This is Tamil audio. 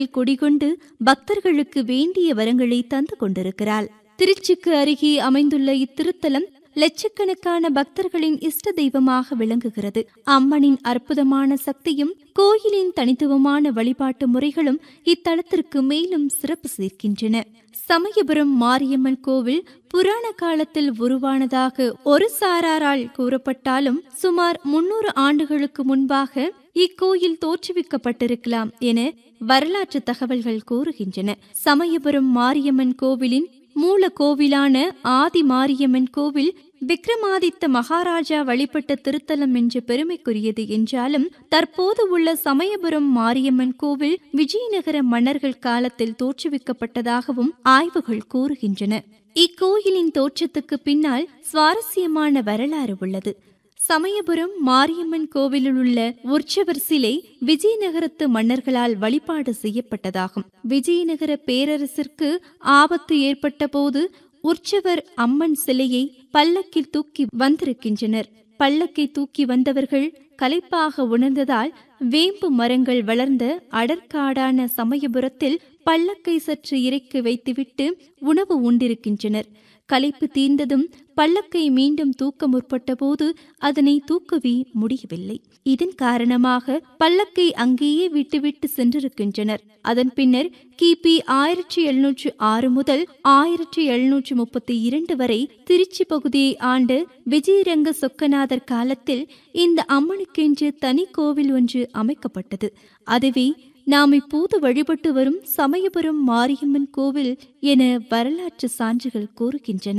குடிகொண்டு பக்தர்களுக்கு வேண்டிய வரங்களை தந்து கொண்டிருக்கிறாள் திருச்சிக்கு அருகே அமைந்துள்ள இத்திருத்தலம் லட்சக்கணக்கான பக்தர்களின் இஷ்ட தெய்வமாக விளங்குகிறது அம்மனின் அற்புதமான சக்தியும் கோயிலின் தனித்துவமான வழிபாட்டு முறைகளும் இத்தலத்திற்கு மேலும் சிறப்பு சேர்க்கின்றன சமயபுரம் மாரியம்மன் கோவில் புராண காலத்தில் உருவானதாக ஒரு சாராரால் கூறப்பட்டாலும் சுமார் முன்னூறு ஆண்டுகளுக்கு முன்பாக இக்கோயில் தோற்றுவிக்கப்பட்டிருக்கலாம் என வரலாற்று தகவல்கள் கூறுகின்றன சமயபுரம் மாரியம்மன் கோவிலின் மூல கோவிலான ஆதி மாரியம்மன் கோவில் விக்ரமாதித்த மகாராஜா வழிபட்ட திருத்தலம் என்று பெருமைக்குரியது என்றாலும் தற்போது உள்ள சமயபுரம் மாரியம்மன் கோவில் விஜயநகர மன்னர்கள் காலத்தில் தோற்றுவிக்கப்பட்டதாகவும் ஆய்வுகள் கூறுகின்றன இக்கோயிலின் தோற்றத்துக்கு பின்னால் சுவாரஸ்யமான வரலாறு உள்ளது சமயபுரம் மாரியம்மன் கோவிலில் உள்ள உற்சவர் சிலை விஜயநகரத்து மன்னர்களால் வழிபாடு செய்யப்பட்டதாகும் விஜயநகர பேரரசிற்கு ஆபத்து ஏற்பட்ட போது உற்சவர் அம்மன் சிலையை பல்லக்கில் தூக்கி வந்திருக்கின்றனர் பல்லக்கை தூக்கி வந்தவர்கள் களைப்பாக உணர்ந்ததால் வேம்பு மரங்கள் வளர்ந்த அடற்காடான சமயபுரத்தில் பல்லக்கை சற்று இறக்கி வைத்துவிட்டு உணவு உண்டிருக்கின்றனர் களைப்பு தீர்ந்ததும் பல்லக்கை மீண்டும் தூக்க முற்பட்ட போது அதனை தூக்கவே முடியவில்லை இதன் காரணமாக பல்லக்கை அங்கேயே விட்டுவிட்டு சென்றிருக்கின்றனர் அதன் பின்னர் கிபி ஆயிரத்தி எழுநூற்று ஆறு முதல் ஆயிரத்தி எழுநூற்று முப்பத்தி இரண்டு வரை திருச்சி பகுதியை ஆண்டு விஜயரங்க சொக்கநாதர் காலத்தில் இந்த அம்மனுக்கென்று தனி கோவில் ஒன்று அமைக்கப்பட்டது அதுவே நாம் இப்போது வழிபட்டு வரும் சமயபுரம் மாரியம்மன் கோவில் என வரலாற்று சான்றுகள் கூறுகின்றன